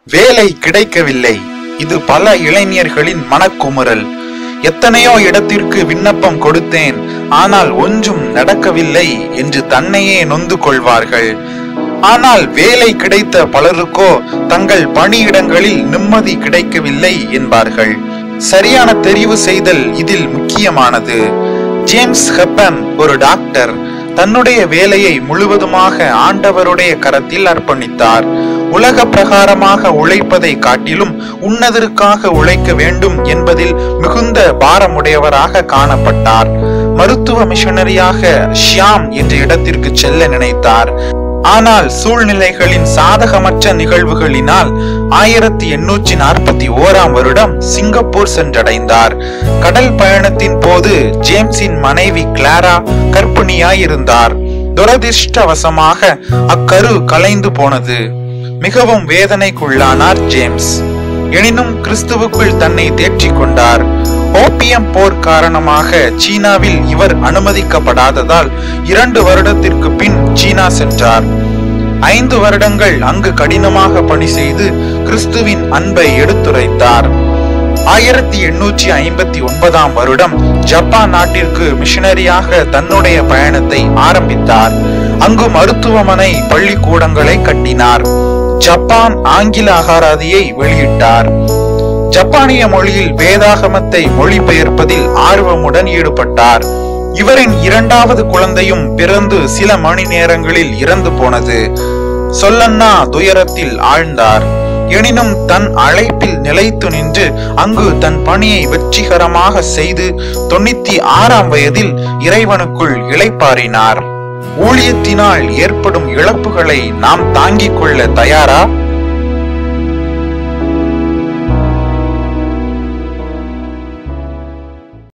வேலை கிடைக்கவில்லை இது பல இளைஞர்களின் மனக்குமுறல் எத்தனையோ இடத்திற்கு விண்ணப்பம் கொடுத்தேன் ஆனால் ஒன்றும் நடக்கவில்லை என்று தன்னையே நொந்து கொள்வார்கள் ஆனால் வேலை கிடைத்த பலருக்கோ தங்கள் பணியிடங்களில் நிம்மதி கிடைக்கவில்லை என்பார்கள் சரியான தெரிவு செய்தல் இதில் முக்கியமானது ஜேம்ஸ் ஹெப்பன் ஒரு டாக்டர் தன்னுடைய வேலையை முழுவதுமாக ஆண்டவருடைய கரத்தில் அர்ப்பணித்தார் உலக பிரகாரமாக உழைப்பதை காட்டிலும் உன்னதற்காக உழைக்க வேண்டும் என்பதில் மிகுந்த பாரமுடையவராக காணப்பட்டார் மருத்துவ மிஷனரியாக ஷியாம் என்ற இடத்திற்கு செல்ல நினைத்தார் ஆனால் சூழ்நிலைகளின் சாதகமற்ற நிகழ்வுகளினால் ஆயிரத்தி எண்ணூற்றி நாற்பத்தி ஓராம் வருடம் சிங்கப்பூர் சென்றடைந்தார் கடல் பயணத்தின் போது ஜேம்ஸின் மனைவி கிளாரா கர்ப்பிணியாயிருந்தார் துரதிர்ஷ்டவசமாக அக்கரு கலைந்து போனது மிகவும் வேதனைக்குள்ளானார் ஜேம்ஸ் எனினும் கிறிஸ்துவுக்குள் தன்னை தேற்றிக் கொண்டார் ஓபியம் போர் காரணமாக சீனாவில் இவர் அனுமதிக்கப்படாததால் இரண்டு வருடத்திற்கு பின் சீனா சென்றார் ஐந்து வருடங்கள் அங்கு கடினமாக பணி செய்து கிறிஸ்துவின் அன்பை எடுத்துரைத்தார் ஆயிரத்தி எண்ணூற்றி ஐம்பத்தி ஒன்பதாம் வருடம் ஜப்பான் நாட்டிற்கு மிஷனரியாக தன்னுடைய பயணத்தை ஆரம்பித்தார் அங்கு மருத்துவமனை பள்ளிக்கூடங்களை கட்டினார் ஜப்பான் ஆங்கில அகாராதியை வெளியிட்டார் ஜப்பானிய மொழியில் வேதாகமத்தை மொழிபெயர்ப்பதில் ஆர்வமுடன் ஈடுபட்டார் இவரின் இரண்டாவது குழந்தையும் பிறந்து சில மணி நேரங்களில் இறந்து போனது சொல்லன்னா துயரத்தில் ஆழ்ந்தார் எனினும் தன் அழைப்பில் நிலைத்து நின்று அங்கு தன் பணியை வெற்றிகரமாக செய்து தொண்ணூத்தி ஆறாம் வயதில் இறைவனுக்குள் இளைப்பாறினார் ஊழியத்தினால் ஏற்படும் இழப்புகளை நாம் தாங்கிக் கொள்ள தயாரா